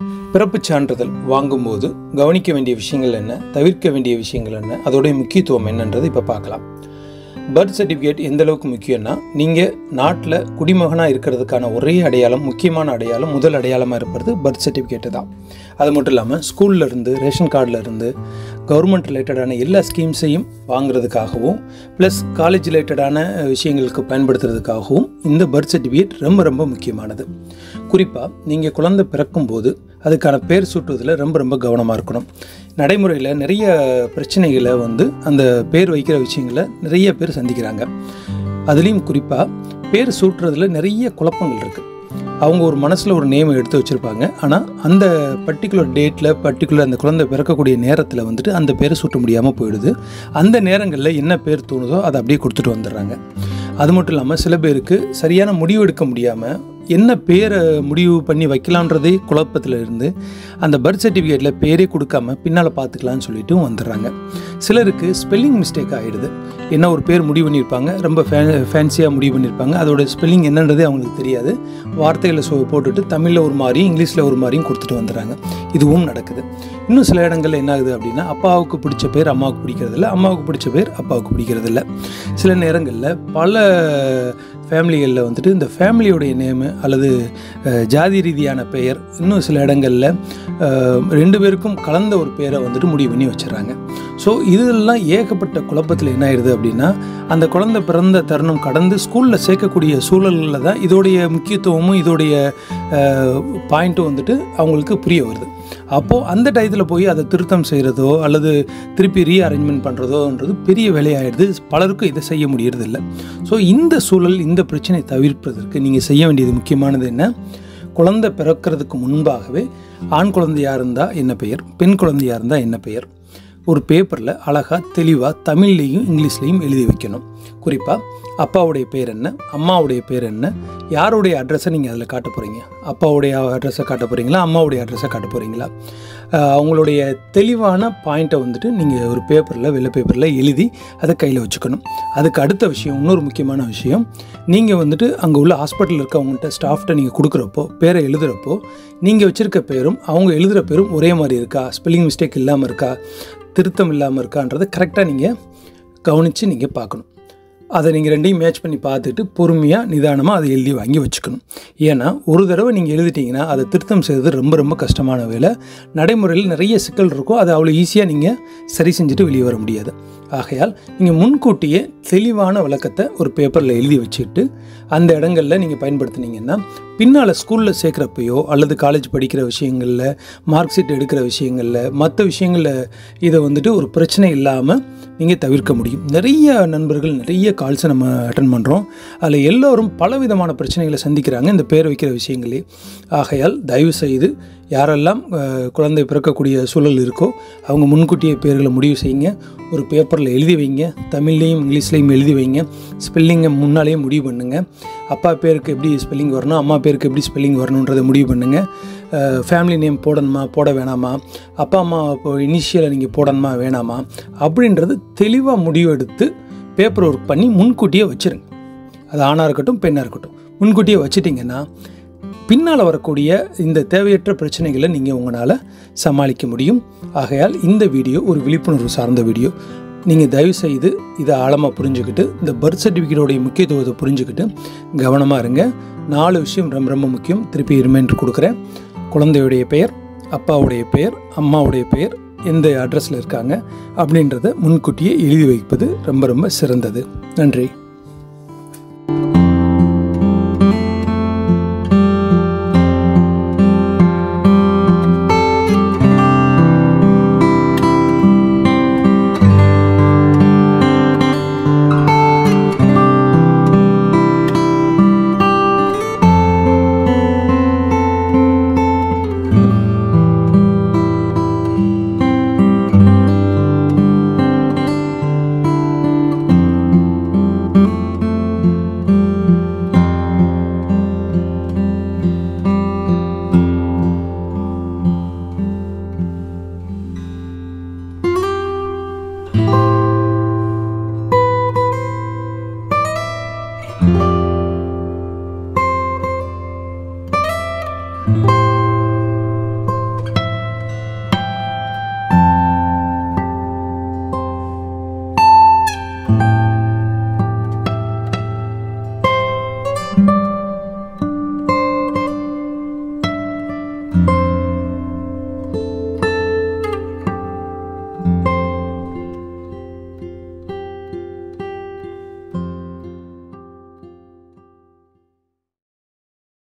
பிறப்புச் சான்றிதழ் வாங்கும்போது கவனிக்க வேண்டிய விஷயங்கள் என்ன தவிர்க்க வேண்டிய விஷயங்கள் என்ன அதோடைய முக்கியத்துவம் என்னன்றது இப்போ பார்க்கலாம் பர்த் சர்டிஃபிகேட் எந்த அளவுக்கு முக்கியம்னா நீங்கள் நாட்டில் குடிமகனாக இருக்கிறதுக்கான ஒரே அடையாளம் முக்கியமான அடையாளம் முதல் அடையாளமாக இருப்பது பர்த் சர்டிஃபிகேட்டு தான் அது மட்டும் இல்லாமல் ஸ்கூல்ல இருந்து ரேஷன் கார்டில் இருந்து கவர்மெண்ட் ரிலேட்டடான எல்லா ஸ்கீம்ஸையும் வாங்குறதுக்காகவும் ப்ளஸ் காலேஜ் ரிலேட்டடான விஷயங்களுக்கு பயன்படுத்துறதுக்காகவும் இந்த பர்த் சர்டிஃபிகேட் ரொம்ப ரொம்ப முக்கியமானது குறிப்பாக நீங்கள் குழந்தை பிறக்கும்போது அதுக்கான பேர் சூட்டுவதில் ரொம்ப ரொம்ப கவனமாக இருக்கணும் நடைமுறையில் நிறைய பிரச்சனைகளை வந்து அந்த பேர் வைக்கிற விஷயங்களை நிறைய பேர் சந்திக்கிறாங்க அதுலேயும் குறிப்பாக பேர் சூட்டுறதுல நிறைய குழப்பங்கள் இருக்குது அவங்க ஒரு மனசில் ஒரு நேமை எடுத்து வச்சுருப்பாங்க ஆனால் அந்த பர்டிகுலர் டேட்டில் பர்டிகுலர் அந்த குழந்தை பிறக்கக்கூடிய நேரத்தில் வந்துட்டு அந்த பேரை சூட்ட முடியாமல் போயிடுது அந்த நேரங்களில் என்ன பேர் தோணுதோ அதை அப்படியே கொடுத்துட்டு வந்துடுறாங்க அது மட்டும் இல்லாமல் சில பேருக்கு சரியான முடிவு எடுக்க முடியாமல் என்ன பேரை முடிவு பண்ணி வைக்கலான்றதே குழப்பத்தில் இருந்து அந்த பர்த் சர்டிஃபிகேட்டில் பேரே கொடுக்காம பின்னால் பார்த்துக்கலான்னு சொல்லிட்டு வந்துடுறாங்க சிலருக்கு ஸ்பெல்லிங் மிஸ்டேக் ஆகிடுது என்ன ஒரு பேர் முடிவு பண்ணியிருப்பாங்க ரொம்ப ஃபே ஃபேன்சியாக முடிவு பண்ணியிருப்பாங்க அதோட ஸ்பெல்லிங் என்னன்றதே அவங்களுக்கு தெரியாது வார்த்தைகளை சொ போட்டுட்டு தமிழில் ஒரு மாதிரியும் இங்கிலீஷில் ஒரு மாதிரியும் கொடுத்துட்டு வந்துடுறாங்க இதுவும் நடக்குது இன்னும் சில இடங்களில் என்ன ஆகுது அப்படின்னா அப்பாவுக்கு பிடிச்ச பேர் அம்மாவுக்கு பிடிக்கிறதில்ல அம்மாவுக்கு பிடிச்ச பேர் அப்பாவுக்கு பிடிக்கிறதில்ல சில நேரங்களில் பல ஃபேமிலிகளில் வந்துட்டு இந்த ஃபேமிலியோடைய நேமு அல்லது அஹ், ஜாதி ரீதியான பெயர் இன்னும் சில இடங்களில் அஹ், ரெண்டு பேருக்கும் கலந்த ஒரு பேரை வந்துட்டு முடிவு பண்ணி வச்சிடறாங்க ஸோ இதெல்லாம் ஏகப்பட்ட குழப்பத்தில் என்ன ஆயிடுது அப்படின்னா அந்த குழந்தை பிறந்த தருணம் கடந்து ஸ்கூலில் சேர்க்கக்கூடிய சூழல்களில் தான் இதோடைய முக்கியத்துவமும் இதோடைய பாயிண்ட்டும் வந்துட்டு அவங்களுக்கு புரிய வருது அப்போது அந்த டயத்தில் போய் அதை திருத்தம் செய்கிறதோ அல்லது திருப்பி ரீஅரேஞ்ச்மெண்ட் பண்ணுறதோன்றது பெரிய வேலையாயிடுது பலருக்கும் இதை செய்ய முடியறதில்ல ஸோ இந்த சூழல் இந்த பிரச்சனையை தவிர்ப்பதற்கு நீங்கள் செய்ய வேண்டியது முக்கியமானது என்ன குழந்தை பிறக்கிறதுக்கு முன்பாகவே ஆண் குழந்தையாக இருந்தால் என்ன பெயர் பெண் குழந்தையாக இருந்தால் என்ன பெயர் ஒரு பேப்பரில் அழகாக தெளிவாக தமிழ்லேயும் இங்கிலீஷ்லேயும் எழுதி வைக்கணும் குறிப்பாக அப்பாவுடைய பேர் என்ன அம்மாவுடைய பேர் என்ன யாருடைய அட்ரஸை நீங்கள் அதில் காட்ட போகிறீங்க அப்பாவுடைய அட்ரஸை காட்ட போகிறீங்களா அம்மாவுடைய அட்ரஸை காட்ட போகிறீங்களா அஹ் அவங்களுடைய தெளிவான பாயிண்ட்டை வந்துட்டு நீங்கள் ஒரு பேப்பரில் வெள்ளை பேப்பரில் எழுதி அதை கையில் வச்சுக்கணும் அதுக்கு அடுத்த விஷயம் இன்னொரு முக்கியமான விஷயம் நீங்கள் வந்துட்டு அங்கே உள்ள ஹாஸ்பிட்டலில் இருக்கவங்கள்ட்ட ஸ்டாஃப்ட்ட நீங்கள் கொடுக்குறப்போ பேரை எழுதுகிறப்போ நீங்கள் வச்சுருக்க பேரும் அவங்க எழுதுகிற பேரும் ஒரே மாதிரி இருக்கா ஸ்பெல்லிங் மிஸ்டேக் இல்லாமல் இருக்கா திருத்தம் இல்லாமல் இருக்கான்றதை கரெக்டாக நீங்கள் கவனித்து நீங்கள் பார்க்கணும் அதை நீங்கள் ரெண்டையும் மேட்ச் பண்ணி பார்த்துட்டு பொறுமையாக நிதானமாக அதை எழுதி வாங்கி வச்சுக்கணும் ஏன்னா ஒரு தடவை நீங்கள் எழுதிட்டீங்கன்னா அதை திருத்தம் செய்கிறது ரொம்ப ரொம்ப கஷ்டமான வேலை நடைமுறையில் நிறைய சிக்கல் இருக்கும் அதை அவ்வளோ ஈஸியாக நீங்கள் சரி செஞ்சுட்டு வெளியே வர முடியாது ஆகையால் நீங்கள் முன்கூட்டியே தெளிவான விளக்கத்தை ஒரு பேப்பரில் எழுதி வச்சுட்டு அந்த இடங்களில் நீங்கள் பயன்படுத்துனீங்கன்னா பின்னால் ஸ்கூலில் சேர்க்குறப்பையோ அல்லது காலேஜ் படிக்கிற விஷயங்களில் மார்க் ஷீட் எடுக்கிற விஷயங்களில் மற்ற விஷயங்களில் இதை வந்துட்டு ஒரு பிரச்சனை இல்லாமல் நீங்கள் தவிர்க்க முடியும் நிறைய நண்பர்கள் நிறைய கால்ஸை நம்ம அட்டன் பண்ணுறோம் அதில் எல்லோரும் பலவிதமான பிரச்சனைகளை சந்திக்கிறாங்க இந்த பேர் வைக்கிற விஷயங்களே ஆகையால் தயவு செய்து யாரெல்லாம் அஹ், குழந்தை பிறக்கக்கூடிய சூழல் இருக்கோ அவங்க முன்கூட்டியே பேர்களை முடிவு செய்யுங்க ஒரு பேப்பரில் எழுதி வைங்க தமிழ்லேயும் இங்கிலீஷ்லேயும் எழுதி வைங்க ஸ்பெல்லிங்கை முன்னாலேயே முடிவு பண்ணுங்க அப்பா பேருக்கு எப்படி ஸ்பெல்லிங் வரணும் அம்மா பேருக்கு எப்படி ஸ்பெல்லிங் வரணுன்றதை முடிவு பண்ணுங்கள் ஃபேமிலி நேம் போடணுமா போட வேணாமா அப்பா அம்மா இப்போ இனிஷியலை நீங்கள் போடணுமா வேணாமா அப்படின்றது தெளிவாக முடிவு எடுத்து பேப்பர் ஒர்க் பண்ணி முன்கூட்டியே வச்சுருங்க அது ஆணாக இருக்கட்டும் பெண்ணாக இருக்கட்டும் முன்கூட்டியே வச்சிட்டிங்கன்னா பின்னால் வரக்கூடிய இந்த தேவையற்ற பிரச்சனைகளை நீங்கள் உங்களால் சமாளிக்க முடியும் ஆகையால் இந்த வீடியோ ஒரு விழிப்புணர்வு சார்ந்த வீடியோ நீங்கள் தயவு செய்து இதை ஆழமாக புரிஞ்சுக்கிட்டு இந்த பர்த் சர்டிஃபிகேட்டோடைய முக்கியத்துவத்தை புரிஞ்சுக்கிட்டு கவனமாக இருங்க நாலு விஷயம் ரொம்ப ரொம்ப முக்கியம் திருப்பி ரிமைண்டர் கொடுக்குறேன் குழந்தையுடைய பெயர் அப்பாவுடைய பெயர் அம்மாவுடைய பெயர் எந்த அட்ரஸில் இருக்காங்க அப்படின்றத முன்கூட்டியே எழுதி வைப்பது ரொம்ப ரொம்ப சிறந்தது நன்றி